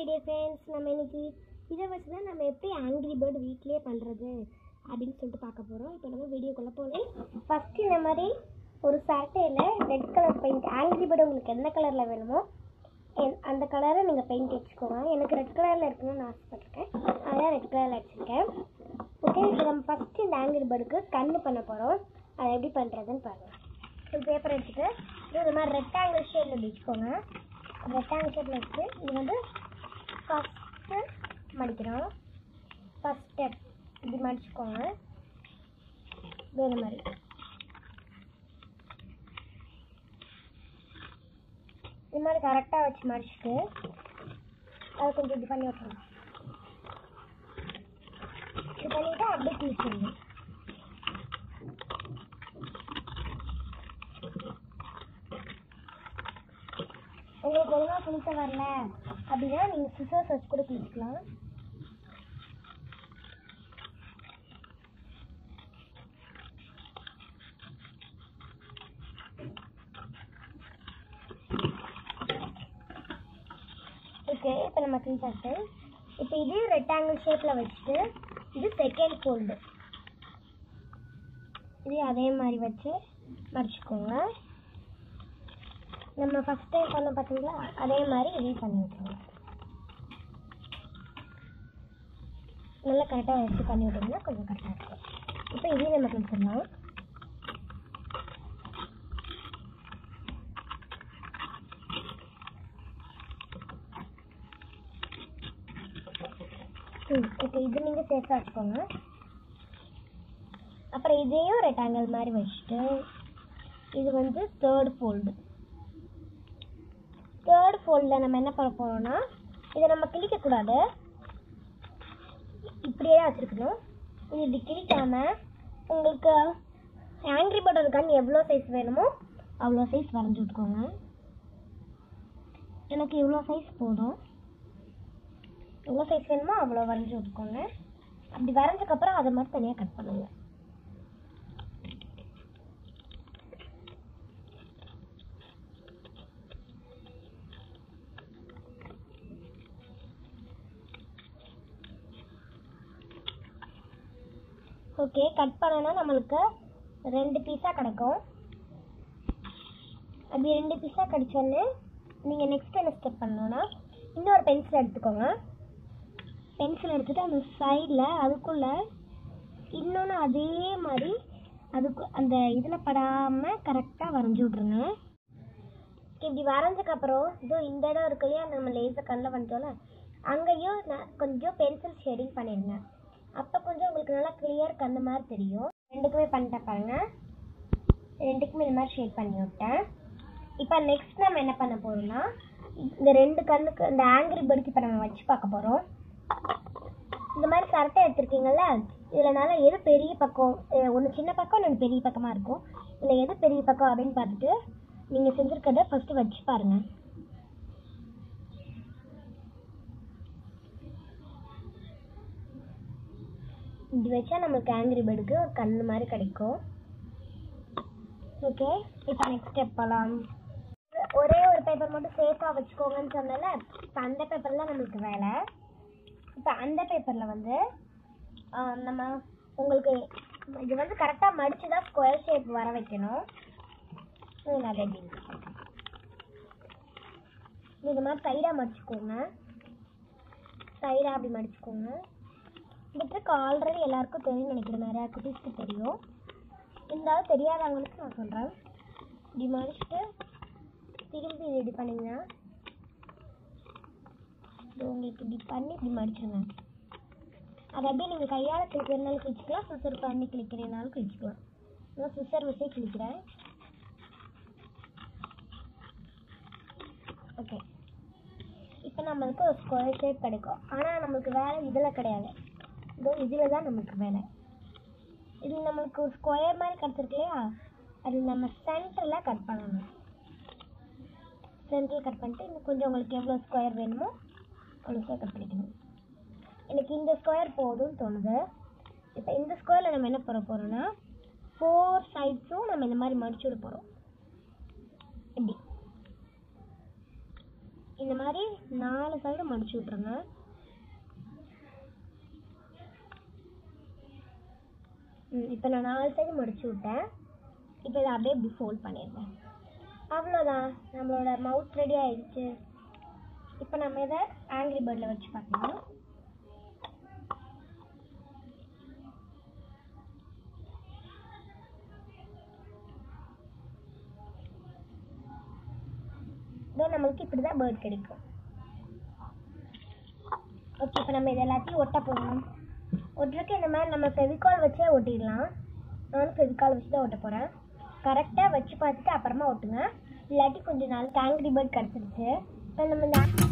My dear friends நம்ம இன்னைக்கு இதை வச்சு தான் நம்ம எப்படி ஆங்கிரி பேர்டு வீட்லேயே பண்ணுறது அப்படின்னு சொல்லிட்டு பார்க்க போகிறோம் இப்போ நம்ம வீடியோக்குள்ளே போகலாம் ஃபஸ்ட்டு இந்த மாதிரி ஒரு சட்டையில் red colour paint angry bird உங்களுக்கு எந்த கலரில் வேணுமோ என்- அந்த கலரை நீங்கள் பெயிண்ட் வச்சுக்கோங்க எனக்கு ரெட் கலரில் இருக்கணும்னு ஆசைப்பட்டிருக்கேன் அதான் ரெட் கலரில் வச்சுருக்கேன் ஓகே இப்போ நம்ம ஃபஸ்ட்டு இந்த ஆங்கிரி பேர்டுக்கு கண்ணு பண்ண போகிறோம் அதை எப்படி பண்ணுறதுன்னு பாருங்கள் ஒரு பேப்பர் எடுத்துட்டு இது இந்த மாதிரி ரெக்டாங்கிள் ஷேப்பில் வச்சுக்கோங்க ரெக்டாங்கிள் ஷேப்பில் வச்சு இது வந்து ஃபஸ்ட்டு மடிக்கிறோம் ஃபஸ்ட் ஸ்டெப் இப்படி மடிச்சுக்கோங்க இது இந்த மாதிரி இது மாதிரி கரெக்டாக வச்சு மடிச்சுட்டு அதை கொஞ்சம் இது பண்ணி விட்டுருங்க இது பண்ணிவிட்டு அப்படியே கிழிச்சிருங்க உங்களுக்கு ஒழுங்கா குளிக்க வரல அப்படின்னா நீங்கள் சிசர்ஸ் வச்சு கூட குளிச்சுக்கலாம் ஓகே இப்போ நம்ம கிழிச்சாச்சு இப்போ இது ரெக்டாங்கிள் ஷேப்பில் வச்சுட்டு இது செகண்ட் ஃபோல்டு இது அதே மாதிரி வச்சு மடிச்சுக்கோங்க நம்ம ஃபஸ்ட் டைம் பண்ண பார்த்தீங்களா அதே மாதிரி இதையும் பண்ணி விட்டுருங்க நல்லா கரெக்டாக வச்சு பண்ணி விட்டிங்கன்னா கொஞ்சம் கரெக்டாக இருக்கும் இப்போ இதையும் நம்ம கிழிச்சிடலாம் ம் இப்போ இது நீங்கள் சேஃபாக வச்சுக்கோங்க அப்புறம் இதையும் ரெக்டாங்கிள் மாதிரி வச்சுட்டு இது வந்து தேர்ட் ஃபோல்டு தேர்ட் ஃபோல்டில் நம்ம என்ன பண்ண போகிறோம்னா இதை நம்ம கிழிக்கக்கூடாது இப்படியே தான் வச்சுருக்கணும் இது இப்படி கிழிக்காமல் உங்களுக்கு ஆங்கிரி பேர்டோட கன் எவ்வளோ சைஸ் வேணுமோ அவ்வளோ சைஸ் வரைஞ்சி விட்டுக்கோங்க எனக்கு இவ்வளோ சைஸ் போதும் எவ்வளோ சைஸ் வேணுமோ அவ்வளோ வரைஞ்சி விட்டுக்கோங்க அப்படி வரைஞ்சதுக்கப்புறம் அதை மட்டும் தனியாக கட் பண்ணுங்க ஓகே கட் பண்ணனா நம்மளுக்கு ரெண்டு பீஸாக கிடைக்கும் அப்படி ரெண்டு பீஸாக கிடைச்சோன்னே நீங்கள் நெக்ஸ்ட் என்ன ஸ்டெப் பண்ணணும்னா இன்னொரு பென்சில் எடுத்துக்கோங்க பென்சில் எடுத்துட்டு அந்த சைடில் அதுக்குள்ளே இன்னொன்று அதே மாதிரி அதுக்கு அந்த இதில் படாமல் கரெக்டாக வரைஞ்சி விட்ருங்க இப்படி வரைஞ்சதுக்கப்புறம் இதோ இந்த இடம் இருக்கு இல்லையா நம்ம லேசர் கண்ணில் வந்துட்டோம்ல அங்கேயும் ந- கொஞ்சம் பென்சில் ஷேடிங் பண்ணிடுங்க அப்போ கொஞ்சம் உங்களுக்கு நல்லா கிளியர் கண்ணு மாதிரி தெரியும் ரெண்டுக்குமே பண்ணிட்டேன் பாருங்க ரெண்டுக்குமே இந்த மாதிரி ஷேட் பண்ணி விட்டேன் இப்போ நெக்ஸ்ட் நம்ம என்ன பண்ண போறோம்னா இந்த ரெண்டு கண்ணுக்கு இந்த ஆங்கிரி பேர்டுக்கு இப்போ நம்ம வச்சு பார்க்க போகிறோம் இந்த மாதிரி கரெக்டாக எடுத்திருக்கீங்கல்ல இதில் நல்லா எது பெரிய பக்கம் ஒன்று சின்ன பக்கம் இன்னொன்று பெரிய பக்கமாக இருக்கும் இதில் எது பெரிய பக்கம் அப்படின்னு பார்த்துட்டு நீங்கள் செஞ்சுருக்கிறத ஃபஸ்ட்டு வச்சு பாருங்கள் இப்படி வச்சா நம்மளுக்கு ஆங்கிரி பேர்டுக்கு ஒரு கண்ணு மாதிரி கிடைக்கும் ஓகே இப்போ நெக்ஸ்ட் ஸ்டெப் போகலாம் ஒரே ஒரு பேப்பர் மட்டும் சேஃபாக வச்சுக்கோங்கன்னு சொன்னல இப்போ அந்த பேப்பரில் நம்மளுக்கு வேலை இப்போ அந்த பேப்பரில் வந்து ஆஹ், நம்ம உங்களுக்கு இது வந்து கரெக்டாக மடிச்சு தான் ஸ்கொயர் ஷேப் வர வைக்கணும் ம், அது எப்படின்னு சொல்றேன். இது மாதிரி சைடாக மடிச்சுக்கோங்க சைடாக அப்படி மடிச்சுக்கோங்க இந்த ட்ரிக் ஆல்ரெடி எல்லாருக்கும் தெரியும்னு நினைக்கிறேன் நிறையா குட்டீஸ்க்கு தெரியும் இருந்தாலும் தெரியாதவங்களுக்கு நான் சொல்கிறேன் இப்படி மடிச்சுட்டு திரும்பி இது இப்படி பண்ணிங்கன்னா இது உங்களுக்கு இப்படி பண்ணி இப்படி மடிச்சிருங்க அதை அப்படியே நீங்கள் கையால் கிழிக்கிறனாலும் கிழிச்சிக்கலாம் சிசர் பண்ணி கிழிக்கிறனாலும் கிழிச்சிக்கலாம் நான் சிசர் வச்சே கிழிக்கிறேன் ஓகே இப்போ நம்மளுக்கு ஒரு ஸ்கொயர் ஷேப் கிடைக்கும் ஆனால் நம்மளுக்கு வேலை இதில் கிடையாது இதோ இதில் தான் நம்மளுக்கு வேலை இது நம்மளுக்கு ஒரு ஸ்கொயர் மாதிரி கிடச்சிருக்கு இல்லையா அது நம்ம சென்டரில் கட் பண்ணணும் சென்டரில் கட் பண்ணிட்டு இன்னும் கொஞ்சம் உங்களுக்கு எவ்வளோ ஸ்கொயர் வேணுமோ அவ்வளோ ஸ்கொயர் கட் பண்ணிக்கணும் எனக்கு இந்த ஸ்கொயர் போதும்னு தோணுது இப்போ இந்த ஸ்கொயரில் நம்ம என்ன பண்ண போகிறோம்னா ஃபோர் சைட்ஸும் நம்ம இந்த மாதிரி மடிச்சு விட போகிறோம் இப்படி இந்த மாதிரி நாலு சைடு மடிச்சு விட்ருங்க இப்போ நான் நாலு சைடு மடிச்சு விட்டேன் இப்போ இதை அப்படியே இப்படி ஃபோல்ட் பண்ணிடுறேன் அவ்வளோதான் நம்மளோட மவுத் ரெடி ஆயிடுச்சு இப்போ நம்ம இதை ஆங்கிரி பேர்டில் வச்சு பார்க்கலாம் இதோ நம்மளுக்கு இப்படி தான் பேர்ட் கிடைக்கும் ஓகே இப்போ நம்ம இது எல்லாத்தையும் ஒட்ட போடணும் ஒட்டுறதுக்கு இந்த மாதிரி நம்ம ஃபெவிகால் வச்சே ஒட்டிடலாம் நானும் ஃபெவிகால் வச்சு தான் ஒட்ட போகிறேன் கரெக்டாக வச்சு பார்த்துட்டு அப்புறமா ஒட்டுங்க இல்லாட்டி கொஞ்சம் நாள் ஆங்கிரி பேர்ட் கிடச்சிருச்சு இப்போ நம்ம இந்த